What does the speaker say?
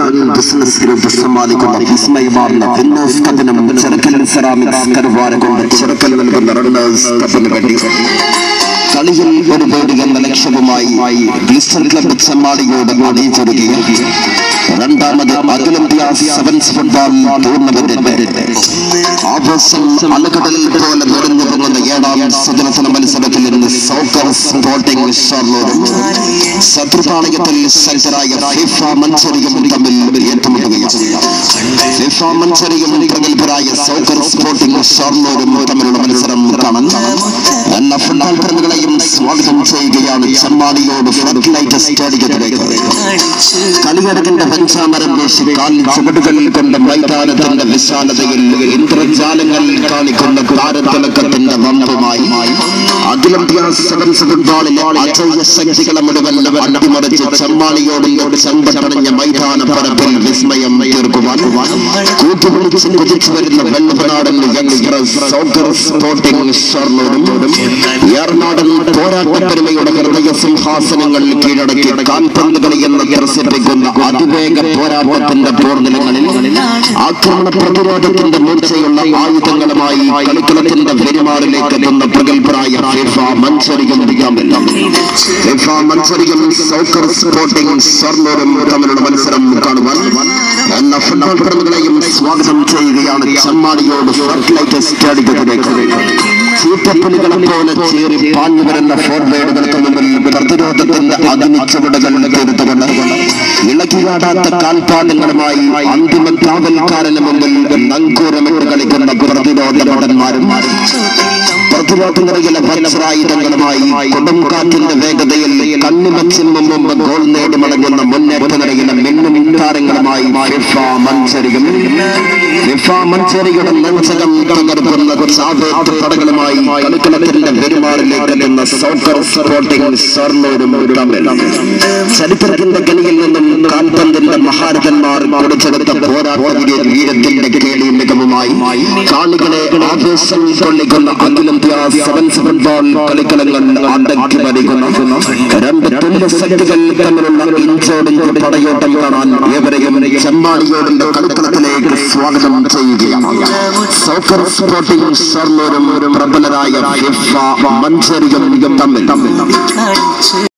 business group സമ്മാനിക്കുന്ന വിസ്മയമാർന്ന Windows കഥനം ചെറുക്കൽ ceramics Karuvara കൊണ്ട് ചെറുക്കൽ നൽകുന്ന റണ്ണേഴ്സ് കപ്പിന് വേണ്ടി കളിയിൽ ഒരു കോടി എന്ന ലക്ഷ്യവുമായി ഗ്ലിസ്റ്റർ ക്ലബ് ചെമ്മാടിയോട് അണിയിച്ചൊരുക്കിയ രണ്ടാമത് അഖിലേന്ത്യാ സെവൻസ് ഫുട്ബോൾ ടൂർണമെന്റിന്റെ ആവേശം അലകടലിൽ പോലെ നിറഞ്ഞു പൊങ്ങുന്ന ഏഴാം സുജനസന മത്സരത്തിൽ ഇന്ന് സോക്കർ സ്പോർട്ടിംഗ് ഷർലൂരും ശത്രുപാളയത്തിൽ ശക്തരായ ഫിഫ മത്സരിയും തമ്മിൽ ഏറ്റുമുട്ടുകയാണ് ഫിഫ മത്സരിയും പ്രഗത്ഭരായ സോക്കർ സ്പോർട്ടിംഗ് ഷർലൂരും തമ്മിലുള്ള മത്സരം കാണാൻ എല്ലാ ഫുട്ബോൾ പ്രേമികളെയും സ്വാഗതം ചെയ്യുകയാണ് ചെമ്മാടിയോട് ഫ്ലഡ് ലൈറ്റ് സ്റ്റേഡിയത്തിലേക്ക് കളിയടക്കിന്റെ പഞ്ചാമരം വീശി കാലിൽ ചുവടുകളിൽ കൊണ്ട് മൈതാനത്തിന്റെ വിശാലതയിൽ ഇന്ദ്രജാലങ്ങൾ കാണിക്കുന്ന താരത്തിളക്കത്തിന്റെ വമ്പുമായി അഖിലേന്ത്യാ സെവൻസ് ഫുട്ബോളിലെ അജയ ശക്തികളെ മുഴുവൻ അട്ടിമറിച്ച് ചെമ്മാളിയോട് ചെമ്പട്ടണഞ്ഞ മൈതാന പരപ്പിൽ വിസ്മയം തീർക്കുവാൻ കൂട്ടുപിടിച്ച് കുതിച്ചു വരുന്ന വെള്ളപ്പനാടൻ യങ്സ്റ്റേഴ്സ് സോക്കർ സ്പോർട്ടിംഗ് ഷർണൂരും ഏറനാടൻ പോരാട്ടപ്പെരുമയുടെ ഹൃദയ സിംഹാസനങ്ങളിൽ കീഴടക്കി കാൽപന്ത് കളി എന്ന് ത്രസിപ്പിക്കുന്ന അതിവേഗ പോരാട്ടത്തിന്റെ പോർനിലങ്ങളിൽ ആക്രമണ പ്രതിരോധത്തിന്റെ മൂർച്ചയുള്ള ആയുധങ്ങളുമായി കളിക്കളത്തിന്റെ പെരുമാറിലേക്ക് എത്തുന്ന പ്രഗത്ഭരായ ഫിഫ മത്സരിക്കും ഫിഫ മത്സരിക്കും സോക്കർ സ്പോർട്ടിംഗ് ഷർണൂരും തമ്മിലുള്ള മത്സരം കാണുവാൻ എല്ലാ ഫുട്ബോൾ പ്രേമികളെയും സ്വാഗതം ചെയ്യുകയാണ് ചെമ്മാടിയോട് ഫ്ലഡ് സ്റ്റേഡിയത്തിലേക്ക് ചീറ്റപ്പുലികളെ പോലെ ചേറി പാഞ്ഞു വരുന്ന ഫോർവേഡുകൾക്ക് മുമ്പിൽ പ്രതിരോധത്തിന്റെ അഗ്നിച്ചുവടുകൾ തീർത്തുകൊണ്ട് ഇളകിയാടാത്ത കാൽപാദങ്ങളുമായി അന്തിമ കാവൽക്കാരന് മുമ്പിൽ നങ്കൂരമിട്ട് കളിക്കുന്ന പ്രതിരോധ ഭടന്മാരും പ്രതിരോധ നിറയിലെ വത്സരായുധങ്ങളുമായി കൊടുംകാറ്റിന്റെ വേഗതയിൽ കണ്ണിമച്ചിന് മുമ്പ് ഗോൾ നേടി മടങ്ങുന്ന മുന്നേറ്റ നിരയിലെ മിന്നും താരങ്ങളുമായി ഫിഫ മത്സരിക്കും ഫിഫ മത്സരിയുടെ നെഞ്ചകം തകർക്കുന്ന ചാവേറ്റ് പടകളുമായി കളിക്കളത്തിന്റെ പെരുമാറിലേക്ക് എത്തുന്ന സോക്കർ സ്പോർട്ടിംഗ് സ്വർണ്ണൂരും തമ്മിൽ ചരിത്രത്തിന്റെ ഗണിയിൽ നിന്നും കാൽപന്തിന്റെ മഹാരഥന്മാർ കൊടുച്ചെടുത്ത പോരാട്ട വീരത്തിന്റെ കേളി മികവുമായി കാണികളെ ആവേശം കൊള്ളിക്കുന്ന അഖിലേന്ത്യാ സെവൻസ് ഫുട്ബോൾ കളിക്കളങ്ങൾ അടക്കി ഭരിക്കുന്ന രണ്ട് തുല്യ ശക്തികൾ തമ്മിലുള്ള ഇഞ്ചോടിഞ്ച് പടയോട്ടം കാണാൻ ഏവരെയും ചെമ്മാടിയോടിന്റെ കളിക്കളത്തിലേക്ക് സ്വാഗതം ചെയ്യുകയാണ് സോക്കർ സ്പോർട്ടിംഗ് ഷർണൂരും പ്രബലരായ ഫിഫ മഞ്ചരിയും തമ്മിൽ